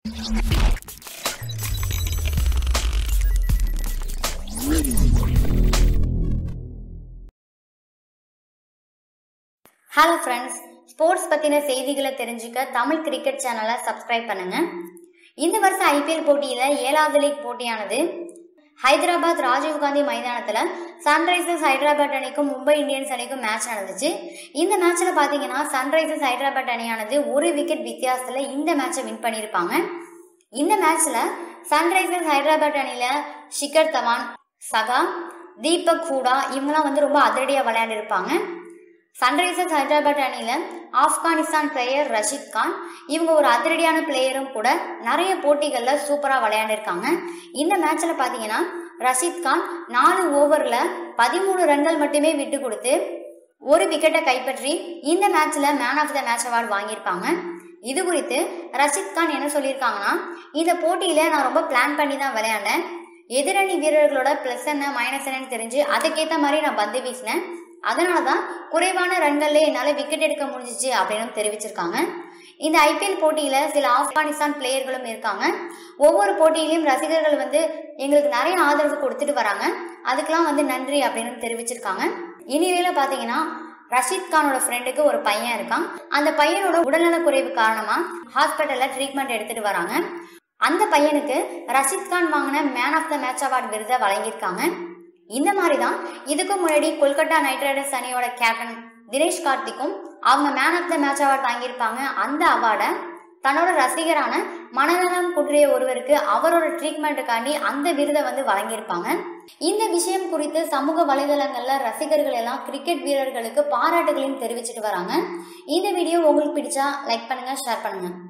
hello friends sports பற்றின செய்திகளை தெரிஞ்சுக்க தமிழ் கிரிக்கெட் சேனலை சப்ஸ்கிரைப் பண்ணுங்க இந்த வருஷம் ஐபிஎல் போட்டியில் ஏழாவது லீக் போட்டியானது ஹைதராபாத் ராஜீவ்காந்தி மைதானத்தில் சன்ரைசர்ஸ் ஹைதராபாத் அணிக்கும் மும்பை இந்தியன்ஸ் அணிக்கும் மேட்ச் நடந்துச்சு இந்த மேட்ச்சில் பார்த்தீங்கன்னா சன்ரைசர்ஸ் ஹைதராபாத் அணியானது ஒரு விக்கெட் வித்தியாசத்தில் இந்த மேட்சை வின் பண்ணியிருப்பாங்க இந்த மேட்ச்சில் சன்ரைசர்ஸ் ஹைதராபாத் அணியில் ஷிகர் தவான் சகா தீபக் ஹூடா இவங்கெல்லாம் வந்து ரொம்ப அதிரடியாக விளையாண்டிருப்பாங்க சன்ரைசர்ஸ் ஹைதராபாத் அணியில் ஆப்கானிஸ்தான் பிளேயர் ரஷித் கான் இவங்க ஒரு அதிரடியான பிளேயரும் கூட நிறைய போட்டிகளில் சூப்பராக விளையாண்டிருக்காங்க இந்த மேட்ச்சில் பார்த்தீங்கன்னா ரஷித் கான் நாலு ஓவரில் பதிமூணு ரன்கள் மட்டுமே விட்டு கொடுத்து ஒரு விக்கெட்டை கைப்பற்றி இந்த மேட்ச்சில் man of the match award வாங்கியிருப்பாங்க இது குறித்து ரஷித் கான் என்ன சொல்லியிருக்காங்கன்னா இந்த போட்டியில் நான் ரொம்ப பிளான் பண்ணி தான் விளையாண்டேன் எதிரணி வீரர்களோட ப்ளஸ் என்ன மைனஸ் என்னன்னு தெரிஞ்சு அதுக்கேற்ற மாதிரி நான் பந்து வீசினேன் அதனால தான் குறைவான ரன்கள்ல என்னால் விக்கெட் எடுக்க முடிஞ்சிச்சு அப்படின்னு தெரிவிச்சிருக்காங்க இந்த ஐபிஎல் போட்டியில் சில ஆப்கானிஸ்தான் பிளேயர்களும் இருக்காங்க ஒவ்வொரு போட்டியிலையும் ரசிகர்கள் வந்து எங்களுக்கு நிறைய ஆதரவு கொடுத்துட்டு வராங்க அதுக்கெல்லாம் வந்து நன்றி அப்படின்னு தெரிவிச்சிருக்காங்க இனிவேல பார்த்தீங்கன்னா ரஷீத் கானோட ஃப்ரெண்டுக்கு ஒரு பையன் இருக்கான் அந்த பையனோட உடல்நல குறைவு காரணமாக ஹாஸ்பிட்டலில் ட்ரீட்மெண்ட் எடுத்துட்டு வராங்க அந்த பையனுக்கு ரஷீத் கான் வாங்கின man of the match award விருதை வழங்கியிருக்காங்க இந்த மாதிரி தான் இதுக்கும் முன்னாடி கொல்கத்தா நைட் ரைடர்ஸ் அணியோட கேப்டன் தினேஷ் கார்த்திக்கும் அவங்க man of the match award வாங்கியிருப்பாங்க அந்த அவார்டை தன்னோட ரசிகரான மனநலம் குன்றிய ஒருவருக்கு அவரோட ட்ரீட்மெண்ட்டுக்காண்டி அந்த விருதை வந்து வழங்கியிருப்பாங்க இந்த விஷயம் குறித்து சமூக வலைதளங்கள்ல ரசிகர்கள் எல்லாம் கிரிக்கெட் வீரர்களுக்கு பாராட்டுகளையும் தெரிவிச்சிட்டு வராங்க இந்த வீடியோ உங்களுக்கு பிடிச்சா லைக் பண்ணுங்க ஷேர் பண்ணுங்க